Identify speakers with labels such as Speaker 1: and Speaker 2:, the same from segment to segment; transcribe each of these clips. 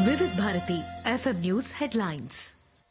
Speaker 1: వివిధ Bharati FM news headlines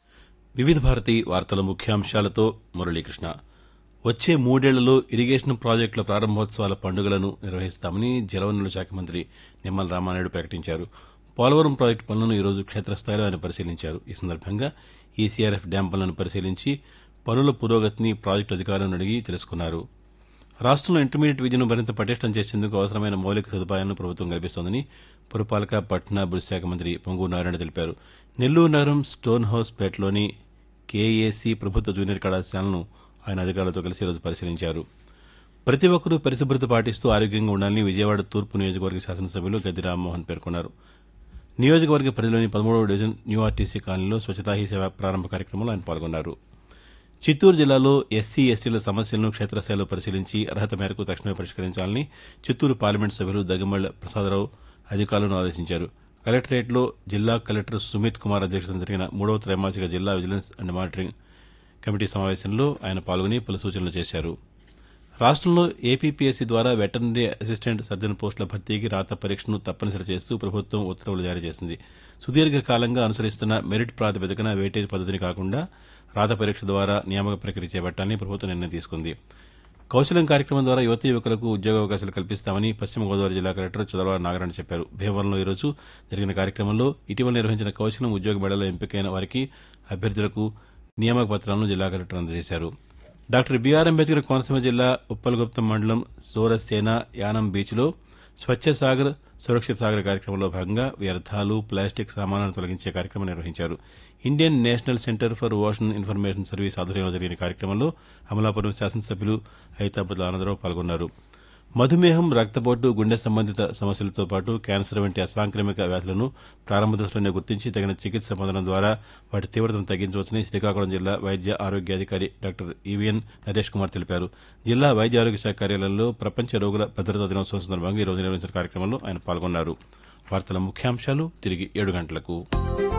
Speaker 2: వివిధ భారతి వార్తల ముఖ్యాంశాలతో మురళీకృష్ణ వచ్చే మూడేళ్లలో ఇరిగేషన్ ప్రాజెక్టుల ప్రారంభోత్సవాల పండుగలను నిర్వహిస్తామని జలవనరుల శాఖ మంత్రి నిమ్మల రామానాయుడు ప్రకటించారు పోలవరం ప్రాజెక్టు పనులను ఈరోజు క్షేత్రస్థాయిలో ఆయన పరిశీలించారు ఈ సందర్భంగా ఈసీఆర్ఎఫ్ డ్యాం పనులను పరిశీలించి పనుల పురోగతిని ప్రాజెక్టు అధికారులను అడిగి తెలుసుకున్నారు రాష్ట్రంలో ఇంటర్మీడియట్ విద్యను మరింత పటిష్టం చేసేందుకు అవసరమైన మౌలిక సదుపాయాలను ప్రభుత్వం కల్పిస్తోందని పురపాలక పట్టణాభివృద్ధి శాఖ మంత్రి పొంగూరు నారాయణ తెలిపారు నెల్లూరు నగరం స్టోన్ హౌస్ పేటలోని కేఏసీ ప్రభుత్వ జూనియర్ కళాశాలను ఆయన అధికారులతో కలిసి ఈరోజు పరిశీలించారు ప్రతి ఒక్కరూ పరిశుభ్రత పాటిస్తూ ఆరోగ్యంగా ఉండాలని విజయవాడ తూర్పు నియోజకవర్గ శాసనసభ్యులు గద్ది రామ్మోహన్ పేర్కొన్నారు నియోజకవర్గ పరిధిలోని పదమూడవ డివిజన్ న్యూ ఆర్టీసీ కాలనీలో స్వచ్ఛతా హీ సేవ ప్రారంభ కార్యక్రమంలో ఆయన పాల్గొన్నారు చిత్తూరు జిల్లాలో ఎస్సీ ఎస్టీల సమస్యలను క్షేత్రస్థాయిలో పరిశీలించి అర్హత మేరకు తక్షణమే పరిష్కరించాలని చిత్తూరు పార్లమెంట్ సభ్యులు దగ్గమళ్ల ప్రసాదరావు అధికారులను ఆదేశించారు కలెక్టరేట్లో జిల్లా కలెక్టర్ సుమిత్ కుమార్ అధ్యక్షతన జరిగిన మూడవ త్రైమాసిక జిల్లా విజిలెన్స్ అండ్ మానిటరింగ్ కమిటీ సమావేశంలో ఆయన పాల్గొని పలు సూచనలు చేశారు రాష్ట్రంలో ఏపీపీఎస్సీ ద్వారా వెటర్నరీ అసిస్టెంట్ సర్జన్ పోస్టుల భర్తీకి రాత పరీక్షను తప్పనిసరి చేస్తూ ప్రభుత్వం ఉత్తర్వులు జారీ చేసింది సుదీర్ఘకాలంగా అనుసరిస్తున్న మెరిట్ ప్రాతిపదికన వెయిటేజ్ పద్ధతిని కాకుండా రాత పరీక్ష ద్వారా నియామక ప్రక్రియ చేపట్టాలని ప్రభుత్వం నిర్ణయం తీసుకుంది కౌశలం కార్యక్రమం ద్వారా యువత యువకులకు ఉద్యోగ అవకాశాలు కల్పిస్తామని పశ్చిమ గోదావరి జిల్లా కలెక్టర్ చదలవాడ నాగరాణ్ చెప్పారు భీమవరంలో ఈరోజు జరిగిన కార్యక్రమంలో ఇటీవల నిర్వహించిన కౌశలం ఉద్యోగ మేళలో ఎంపికైన వారికి అభ్యర్థులకు నియామక పత్రాలను జిల్లా కలెక్టర్ అందజేశారు డాక్టర్ బీఆర్ అంబేద్కర్ కోనసీమ జిల్లా ఉప్పలగుప్తం మండలం సోరసేన యానం బీచ్లో స్వచ్ఛ సాగర్ సురక్షిత సాగర్ కార్యక్రమంలో భాగంగా వ్యర్థాలు ప్లాస్టిక్ సామాన్లను తొలగించే కార్యక్రమం నిర్వహించారు Indian national centre for ocean information service ఆధ్వర్యంలో జరిగిన కార్యక్రమంలో అమలాపురం శాసనసభ్యులు ఐతాపతుల ఆనందరావు పాల్గొన్నారు మధుమేహం రక్తపోటు గుండె సంబంధిత సమస్యలతో పాటు క్యాన్సర్ వంటి అసాంక్రమిక వ్యాధులను ప్రారంభ దశలోనే గుర్తించి తగిన చికిత్స పొందడం ద్వారా వాటి తీవ్రతను తగ్గించవచ్చని శ్రీకాకుళం జిల్లా వైద్య ఆరోగ్యాధికారి డాక్టర్ ఈవీఎన్ నరేష్ కుమార్ తెలిపారు జిల్లా వైద్య ఆరోగ్య శాఖ కార్యాలయంలో ప్రపంచ రోగుల భద్రతా దినోత్సవం సందర్భంగా ఈరోజు నిర్వహించిన కార్యక్రమంలో ఆయన పాల్గొన్నారు వార్తల ముఖ్యాంశాలు తిరిగి ఏడు గంటలకు